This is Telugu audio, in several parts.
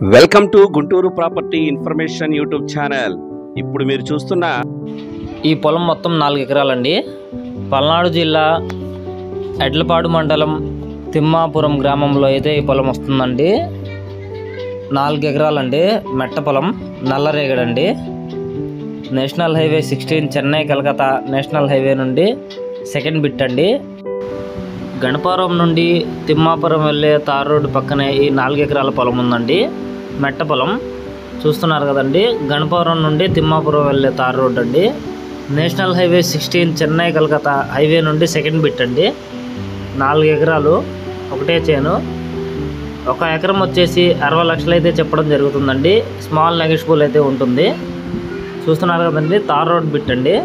welcome to Guntur property information YouTube channel ఇప్పుడు మీరు చూస్తున్న ఈ పొలం మొత్తం నాలుగు ఎకరాలండి పల్నాడు జిల్లా ఎడ్లపాడు మండలం తిమ్మాపురం గ్రామంలో అయితే ఈ పొలం వస్తుందండి నాలుగు ఎకరాలండి మెట్ట పొలం నల్లరేగడండి national highway sixteen Chennai Calcutta national highway నుండి సెకండ్ బిట్ అండి గణపురం నుండి తిమ్మాపురం వెళ్ళే తార్ రోడ్డు పక్కనే ఈ నాలుగు ఎకరాల పొలం ఉందండి మెట్ట పొలం చూస్తున్నారు కదండి గణపురం నుండి తిమ్మాపురం వెళ్ళే తార్ రోడ్ అండి national highway sixteen Chennai Calcutta highway నుండి సెకండ్ బిట్ అండి నాలుగు ఎకరాలు ఒకటే చేను ఒక ఎకరం వచ్చేసి అరవై లక్షలు అయితే చెప్పడం జరుగుతుందండి స్మాల్ నెగిషిబుల్ అయితే ఉంటుంది చూస్తున్నారు కదండి తార్ రోడ్ బిట్ అండి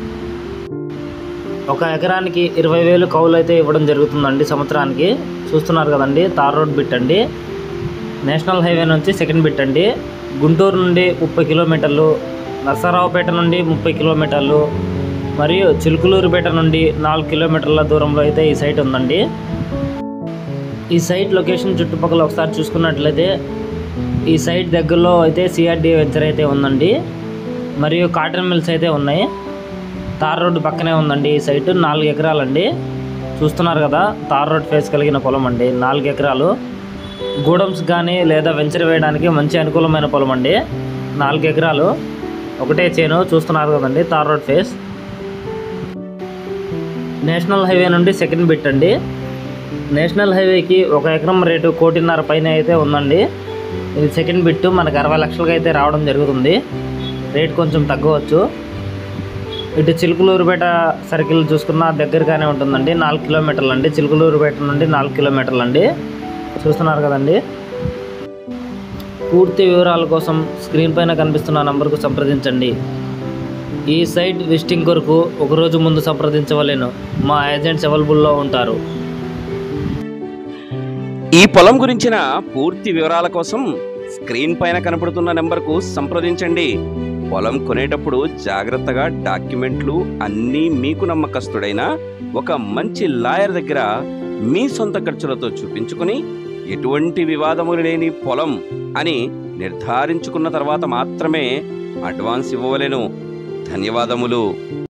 ఒక ఎకరానికి ఇరవై వేలు కౌలు అయితే ఇవ్వడం జరుగుతుందండి సంవత్సరానికి చూస్తున్నారు కదండి తార్ రోడ్ బిట్ అండి నేషనల్ హైవే నుంచి సెకండ్ బిట్ అండి గుంటూరు నుండి ముప్పై కిలోమీటర్లు నరసరావుపేట నుండి ముప్పై కిలోమీటర్లు మరియు చిలుకలూరుపేట నుండి నాలుగు కిలోమీటర్ల దూరంలో అయితే ఈ సైట్ ఉందండి ఈ సైట్ లొకేషన్ చుట్టుపక్కల ఒకసారి చూసుకున్నట్లయితే ఈ సైట్ దగ్గరలో అయితే సిఆర్డి వెంచర్ అయితే ఉందండి మరియు కాటన్ మిల్స్ అయితే ఉన్నాయి తార్ రోడ్డు పక్కనే ఉందండి ఈ సైట్ నాలుగు ఎకరాలండి చూస్తున్నారు కదా తార్ రోడ్ ఫేస్ కలిగిన పొలం అండి నాలుగు ఎకరాలు గూడమ్స్ కానీ లేదా వెంచర్ వేయడానికి మంచి అనుకూలమైన పొలం అండి నాలుగు ఎకరాలు ఒకటే చేను చూస్తున్నారు కదండి tar road face national highway నుండి సెకండ్ బిట్ అండి నేషనల్ హైవేకి ఒక ఎకరం రేటు కోటిన్నర పైన అయితే ఉందండి ఇది సెకండ్ బిట్ మనకు అరవై లక్షలకి అయితే రావడం జరుగుతుంది రేట్ కొంచెం తగ్గవచ్చు ఇటు చిలుకలూరుపేట సర్కిల్ చూసుకున్న దగ్గరగానే ఉంటుందండి నాలుగు కిలోమీటర్లు అండి చిలుకలూరుపేట నుండి నాలుగు కిలోమీటర్లు అండి చూస్తున్నారు కదండి పూర్తి వివరాల కోసం స్క్రీన్ పైన కనిపిస్తున్న నంబర్కు సంప్రదించండి ఈ సైట్ విజిటింగ్ కొరకు ఒకరోజు ముందు సంప్రదించవలేను మా ఏజెంట్స్ అవైలబుల్లో ఉంటారు ఈ పొలం గురించిన పూర్తి వివరాల కోసం స్క్రీన్ పైన కనపడుతున్న నెంబర్కు సంప్రదించండి పొలం కొనేటప్పుడు జాగ్రత్తగా డాక్యుమెంట్లు అన్నీ మీకు నమ్మకస్తుడైన ఒక మంచి లాయర్ దగ్గర మీ సొంత ఖర్చులతో చూపించుకుని ఎటువంటి వివాదములు లేని పొలం అని నిర్ధారించుకున్న తర్వాత మాత్రమే అడ్వాన్స్ ఇవ్వవలెను ధన్యవాదములు